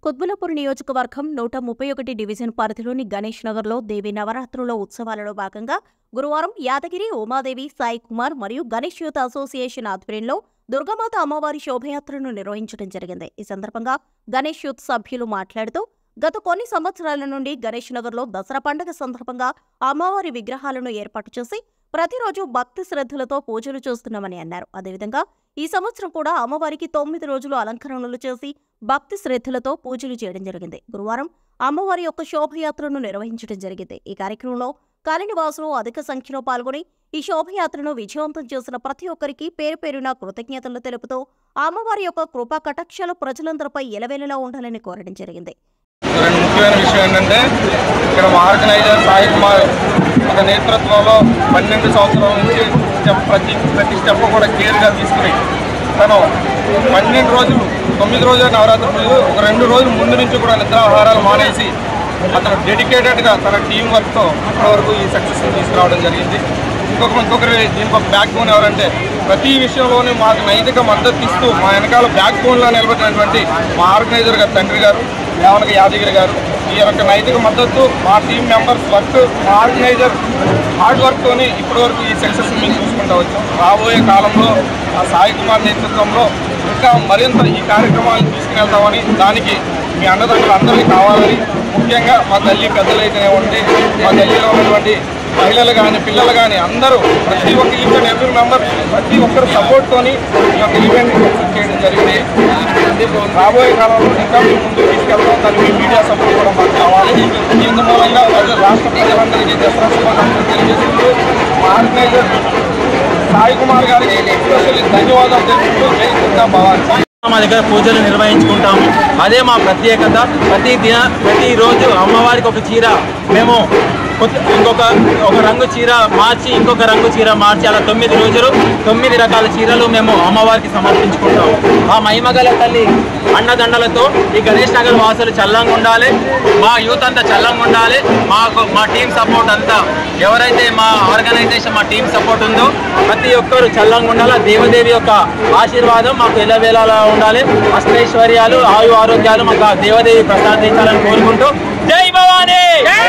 కుత్బులపూర్ నియోజకవర్గం నూట ముప్పై ఒకటి డివిజన్ పరిధిలోని గణేష్ నగర్లో దేవి నవరాత్రుల ఉత్సవాలలో భాగంగా గురువారం యాదగిరి ఉమాదేవి సాయి కుమార్ మరియు గణేష్ యూత్ అసోసియేషన్ ఆధ్వర్యంలో దుర్గామాత అమ్మవారి శోభయాత్రను నిర్వహించడం జరిగింది ఈ సందర్భంగా గణేష్ యూత్ సభ్యులు మాట్లాడుతూ గత కొన్ని సంవత్సరాల నుండి గణేష్ నగర్లో దసరా పండుగ సందర్భంగా అమ్మవారి విగ్రహాలను ఏర్పాటు చేసి ప్రతిరోజు భక్తి శ్రద్ధలతో పూజలు చేస్తున్నామని అన్నారు అదేవిధంగా ఈ సంవత్సరం కూడా అమ్మవారికి తొమ్మిది రోజులు అలంకరణలు చేసి భక్తి శ్రద్ధలతో పూజలు చేయడం జరిగింది గురువారం అమ్మవారి యొక్క శోభయాత్రను నిర్వహించడం జరిగింది ఈ కార్యక్రమంలో కాలనివాసులు అధిక సంఖ్యలో పాల్గొని ఈ శోభయాత్రను విజయవంతం చేసిన ప్రతి ఒక్కరికి పేరు పేరున కృతజ్ఞతలు తెలుపుతూ అమ్మవారి యొక్క కృపా కటాక్షాలు ప్రజలందరిపై ఎలవేలలా ఉండాలని కోరడం జరిగింది రెండు ముఖ్యమైన విషయం ఏంటంటే ఇక్కడ మా ఆర్గనైజర్ సాయి కుమార్ ఒక నేతృత్వంలో పన్నెండు సంవత్సరాల నుంచి స్టెప్ ప్రతి ప్రతి స్టెప్ కూడా కేర్గా తీసుకుని తను పన్నెండు రోజులు తొమ్మిది రోజుల నవరాత్రి పూజలు ఒక రెండు రోజులు ముందు నుంచి కూడా నిద్రాహారాలు మానేసి అతను డెడికేటెడ్గా తన టీం వర్క్తో ఇప్పటివరకు ఈ సక్సెస్ తీసుకురావడం జరిగింది ఇంకొక ఇంకొకరి దీనికి ఒక బ్యాక్ బోన్ ఎవరంటే ప్రతి విషయంలోనూ మాకు నైతిక మద్దతు ఇస్తూ మా వెనకాల బ్యాక్ బోన్లో నిలబడినటువంటి మా ఆర్గనైజర్ గారు తండ్రి గారు దేవనక యాదగిరి గారు ఈ యొక్క నైతిక మద్దతు మా టీం మెంబర్స్ వర్క్ మా ఆర్గనైజర్ హార్డ్ వర్క్తోని ఇప్పటివరకు ఈ సక్సెస్ మేము చూసుకుంటూ వచ్చాం రాబోయే కాలంలో ఆ సాయి కుమార్ నేతృత్వంలో ఇంకా మరింత ఈ కార్యక్రమాలను తీసుకువెళ్తామని దానికి మీ అన్నదండలు అందరికీ కావాలని ముఖ్యంగా మా తల్లి పెద్దలైతేనే ఉంటే మా తల్లిలో ఉన్నటువంటి మహిళలు కానీ పిల్లలు కానీ అందరూ ప్రతి ఒక్క ఈచ్ అండ్ ఎవ్రీ మెంబర్ ప్రతి ఒక్కరు సపోర్ట్తోని ఈ యొక్క ఈవెంట్ చేయడం జరిగింది రాబోయే కాలంలో ఇంకా మేము ముందుకు తీసుకెళ్తాం దానికి మీ మీడియా సపోర్ట్ కూడా మాకు కావాలి ఇందు మూలంగా ప్రజలు రాష్ట్ర ప్రజలందరికీ దసరా శుభాకాంక్షలు తెలియజేస్తూ మా ఆర్గనైజర్ సాయి కుమార్ గారికి ఎస్పెషల్లీ ధన్యవాదాలు తెలుపుతూ జై దుర్గా భవాని మా దగ్గర పూజలు నిర్వహించుకుంటాము అదే మా ప్రత్యేకత ప్రతి దిన ప్రతిరోజు అమ్మవారికి ఒక చీర మేము కొత్త ఇంకొక ఒక రంగు చీర మార్చి ఇంకొక రంగు చీర మార్చి అలా తొమ్మిది రోజులు తొమ్మిది రకాల చీరలు మేము అమ్మవారికి సమర్పించుకుంటాము ఆ మహిమగల తల్లి అండదండలతో ఈ గణేష్ నగర్ వాసులు చల్లంగా ఉండాలి మా యూత్ అంతా చల్లంగా ఉండాలి మాకు మా టీం సపోర్ట్ అంతా ఎవరైతే మా ఆర్గనైజేషన్ మా టీం సపోర్ట్ ఉందో ప్రతి ఒక్కరు చల్లంగా ఉండాలి దేవదేవి యొక్క ఆశీర్వాదం మాకు ఎల్లవేళలా ఉండాలి అష్టైశ్వర్యాలు ఆయు ఆరోగ్యాలు మాకు ఆ దేవదేవి ప్రసాదించాలని కోరుకుంటూ జై భవానీ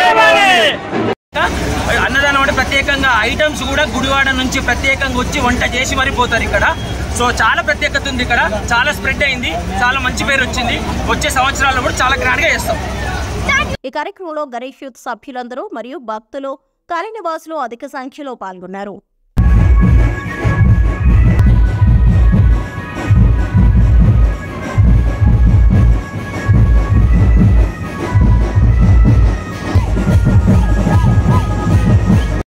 అన్నదానం అంటే ప్రత్యేకంగా ఐటమ్స్ కూడా గుడివాడ నుంచి ప్రత్యేకంగా వచ్చి వంట చేసి మరి పోతారు ఇక్కడ సో చాలా ప్రత్యేకత ఉంది ఇక్కడ చాలా స్ప్రెడ్ అయింది చాలా మంచి పేరు వచ్చింది వచ్చే సంవత్సరాల్లో కూడా చాలా గ్రాండ్గా చేస్తాం ఈ కార్యక్రమంలో గణేష్ యూత్ సభ్యులందరూ మరియు భక్తులు కాలనివాసులు అధిక సంఖ్యలో పాల్గొన్నారు